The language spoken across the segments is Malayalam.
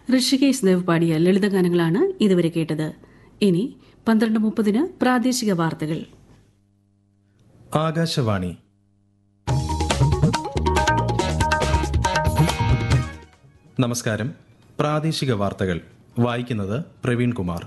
ഋഷികേശ് ദേവ് പാടിയ ലളിതഗാനങ്ങളാണ് ഇതുവരെ കേട്ടത് ഇനി പന്ത്രണ്ട് മുപ്പതിന് പ്രാദേശിക വാർത്തകൾ ആകാശവാണി നമസ്കാരം പ്രാദേശിക വാർത്തകൾ വായിക്കുന്നത് പ്രവീൺ കുമാർ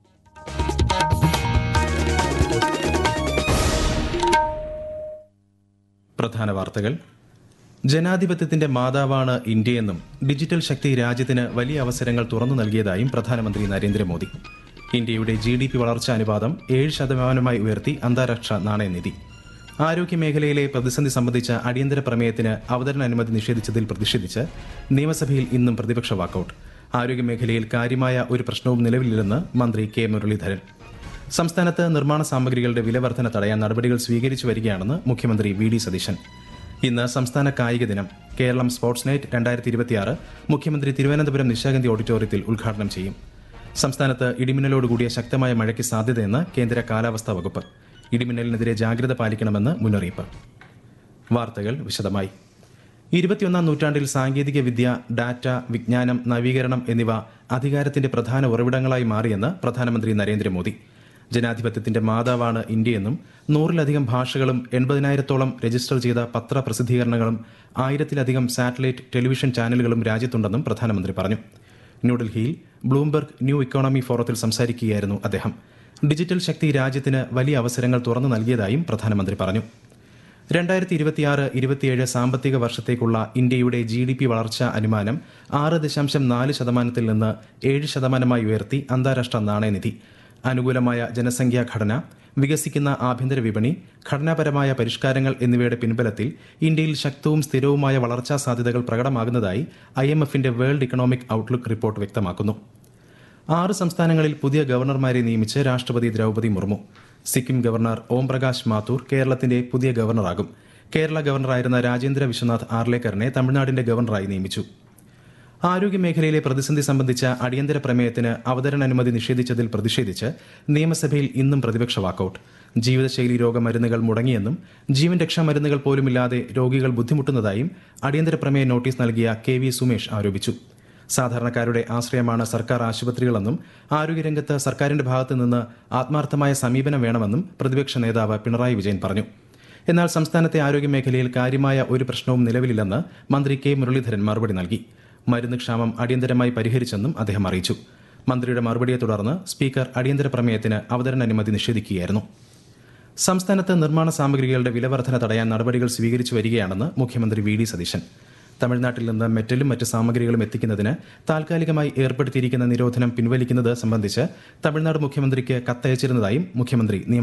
പ്രധാന വാർത്തകൾ ജനാധിപത്യത്തിന്റെ മാതാവാണ് ഇന്ത്യയെന്നും ഡിജിറ്റൽ ശക്തി രാജ്യത്തിന് വലിയ അവസരങ്ങൾ തുറന്നു നൽകിയതായും പ്രധാനമന്ത്രി നരേന്ദ്രമോദി ഇന്ത്യയുടെ ജി ഡി പി വളർച്ചാ അനുപാതം ഏഴ് ശതമാനമായി ഉയർത്തി അന്താരാഷ്ട്ര നാണയനിധി ആരോഗ്യ മേഖലയിലെ പ്രതിസന്ധി സംബന്ധിച്ച അടിയന്തര പ്രമേയത്തിന് അവതരണ അനുമതി നിഷേധിച്ചതിൽ പ്രതിഷേധിച്ച് നിയമസഭയിൽ ഇന്നും പ്രതിപക്ഷ വാക്കൌട്ട് ആരോഗ്യ മേഖലയിൽ കാര്യമായ ഒരു പ്രശ്നവും നിലവിലില്ലെന്ന് മന്ത്രി കെ മുരളീധരൻ സംസ്ഥാനത്ത് നിർമ്മാണ സാമഗ്രികളുടെ വിലവർധന തടയാൻ നടപടികൾ സ്വീകരിച്ചു വരികയാണെന്ന് മുഖ്യമന്ത്രി വി ഡി സതീശൻ ഇന്ന് സംസ്ഥാന കായിക ദിനം കേരളം സ്പോർട്സ് നൈറ്റ് രണ്ടായിരത്തി ഇരുപത്തിയാറ് മുഖ്യമന്ത്രി തിരുവനന്തപുരം നിശാഗന്ധി ഓഡിറ്റോറിയത്തിൽ ഉദ്ഘാടനം ചെയ്യും സംസ്ഥാനത്ത് ഇടിമിന്നലോടുകൂടിയ ശക്തമായ മഴയ്ക്ക് സാധ്യതയെന്ന് കേന്ദ്ര കാലാവസ്ഥാ വകുപ്പ് ഇടിമിന്നലിനെതിരെ ജാഗ്രത പാലിക്കണമെന്ന് മുന്നറിയിപ്പ് വാർത്തകൾ വിശദമായി ഇരുപത്തിയൊന്നാം നൂറ്റാണ്ടിൽ സാങ്കേതിക വിദ്യ ഡാറ്റ വിജ്ഞാനം നവീകരണം എന്നിവ അധികാരത്തിന്റെ പ്രധാന ഉറവിടങ്ങളായി മാറിയെന്ന് പ്രധാനമന്ത്രി നരേന്ദ്രമോദി ജനാധിപത്യത്തിന്റെ മാതാവാണ് ഇന്ത്യയെന്നും നൂറിലധികം ഭാഷകളും എൺപതിനായിരത്തോളം രജിസ്റ്റർ ചെയ്ത പത്ര പ്രസിദ്ധീകരണങ്ങളും ആയിരത്തിലധികം സാറ്റലൈറ്റ് ടെലിവിഷൻ ചാനലുകളും രാജ്യത്തുണ്ടെന്നും പ്രധാനമന്ത്രി പറഞ്ഞു ന്യൂഡൽഹിയിൽ ബ്ലൂംബർഗ് ന്യൂ ഇക്കോണമി ഫോറത്തിൽ സംസാരിക്കുകയായിരുന്നു അദ്ദേഹം ഡിജിറ്റൽ ശക്തി രാജ്യത്തിന് വലിയ അവസരങ്ങൾ തുറന്നു നൽകിയതായും പ്രധാനമന്ത്രി പറഞ്ഞു രണ്ടായിരത്തി ഇരുപത്തിയാറ് ഇരുപത്തിയേഴ് സാമ്പത്തിക വർഷത്തേക്കുള്ള ഇന്ത്യയുടെ ജി ഡി പി വളർച്ചാ അനുമാനം ആറ് ദശാംശം നാല് ശതമാനത്തിൽ നിന്ന് ഏഴ് ശതമാനമായി ഉയർത്തി അന്താരാഷ്ട്ര നാണയനിധി അനുകൂലമായ ജനസംഖ്യാ ഘടന വികസിക്കുന്ന ആഭ്യന്തര വിപണി ഘടനാപരമായ പരിഷ്കാരങ്ങൾ എന്നിവയുടെ പിൻബലത്തിൽ ഇന്ത്യയിൽ ശക്തവും സ്ഥിരവുമായ വളർച്ചാ സാധ്യതകൾ പ്രകടമാകുന്നതായി ഐ എം എഫിന്റെ വേൾഡ് ഇക്കണോമിക് ഔട്ട്ലുക്ക് റിപ്പോർട്ട് വ്യക്തമാക്കുന്നു ആറ് സംസ്ഥാനങ്ങളിൽ പുതിയ ഗവർണർമാരെ നിയമിച്ച് രാഷ്ട്രപതി ദ്രൗപദി മുർമു സിക്കിം ഗവർണർ ഓം പ്രകാശ് മാത്തൂർ കേരളത്തിന്റെ പുതിയ ഗവർണറാകും കേരള ഗവർണറായിരുന്ന രാജേന്ദ്ര വിശ്വനാഥ് ആർലേക്കറിനെ തമിഴ്നാടിന്റെ ഗവർണറായി നിയമിച്ചു ആരോഗ്യ മേഖലയിലെ പ്രതിസന്ധി സംബന്ധിച്ച അടിയന്തര പ്രമേയത്തിന് അവതരണ അനുമതി നിഷേധിച്ചതിൽ പ്രതിഷേധിച്ച് നിയമസഭയിൽ ഇന്നും പ്രതിപക്ഷ വാക്കൌട്ട് ജീവിതശൈലി രോഗമരുന്നുകൾ മുടങ്ങിയെന്നും ജീവൻ രക്ഷാ മരുന്നുകൾ പോലുമില്ലാതെ രോഗികൾ ബുദ്ധിമുട്ടുന്നതായും അടിയന്തര പ്രമേയ നോട്ടീസ് നൽകിയ കെ വി സുമേഷ് ആരോപിച്ചു സാധാരണക്കാരുടെ ആശ്രയമാണ് സർക്കാർ ആശുപത്രികളെന്നും ആരോഗ്യരംഗത്ത് സർക്കാരിന്റെ ഭാഗത്തു നിന്ന് ആത്മാർത്ഥമായ സമീപനം വേണമെന്നും പ്രതിപക്ഷ നേതാവ് പിണറായി വിജയൻ പറഞ്ഞു എന്നാൽ സംസ്ഥാനത്തെ ആരോഗ്യ മേഖലയിൽ കാര്യമായ ഒരു പ്രശ്നവും നിലവിലില്ലെന്ന് മന്ത്രി കെ മുരളീധരൻ മറുപടി നൽകി മരുന്ന് ക്ഷാമം അടിയന്തരമായി പരിഹരിച്ചെന്നും അദ്ദേഹം അറിയിച്ചു മന്ത്രിയുടെ മറുപടിയെ തുടർന്ന് സ്പീക്കർ അടിയന്തര പ്രമേയത്തിന് അവതരണ അനുമതി നിഷേധിക്കുകയായിരുന്നു സംസ്ഥാനത്ത് നിർമ്മാണ സാമഗ്രികളുടെ വിലവർധന തടയാൻ നടപടികൾ സ്വീകരിച്ചു വരികയാണെന്ന് മുഖ്യമന്ത്രി വി ഡി സതീശൻ തമിഴ്നാട്ടിൽ നിന്ന് മെറ്റലും മറ്റ് സാമഗ്രികളും എത്തിക്കുന്നതിന് താൽക്കാലികമായി ഏർപ്പെടുത്തിയിരിക്കുന്ന നിരോധനം പിൻവലിക്കുന്നത് സംബന്ധിച്ച് തമിഴ്നാട് മുഖ്യമന്ത്രിക്ക് കത്തയച്ചിരുന്നതായും മുഖ്യമന്ത്രി നിയമ